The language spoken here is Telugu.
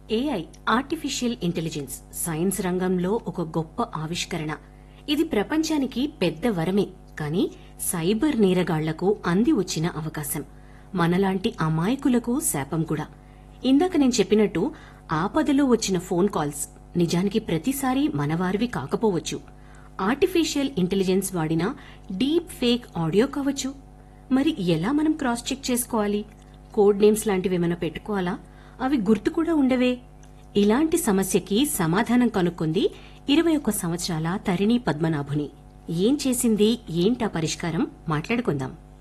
ఏఐ ఆర్టిఫిషియల్ ఇంటెలిజెన్స్ సైన్స్ రంగంలో ఒక గొప్ప ఆవిష్కరణ ఇది ప్రపంచానికి పెద్ద వరమే కానీ సైబర్ నేరగాళ్లకు అంది వచ్చిన అవకాశం మనలాంటి అమాయకులకు శాపం కూడా ఇందాక నేను చెప్పినట్టు ఆపదలో వచ్చిన ఫోన్ కాల్స్ నిజానికి ప్రతిసారి మనవారివి కాకపోవచ్చు ఆర్టిఫిషియల్ ఇంటెలిజెన్స్ వాడిన డీప్ ఫేక్ ఆడియో కావచ్చు మరి ఎలా మనం క్రాస్ చెక్ చేసుకోవాలి కోడ్ నేమ్స్ లాంటివి ఏమైనా పెట్టుకోవాలా అవి గుర్తు కూడా ఉండవే ఇలాంటి సమస్యకి సమాధానం కనుక్కుంది ఇరవై ఒక్క సంవత్సరాల తరిణి పద్మనాభుని ఏం చేసింది ఏంటా పరిష్కారం మాట్లాడుకుందాం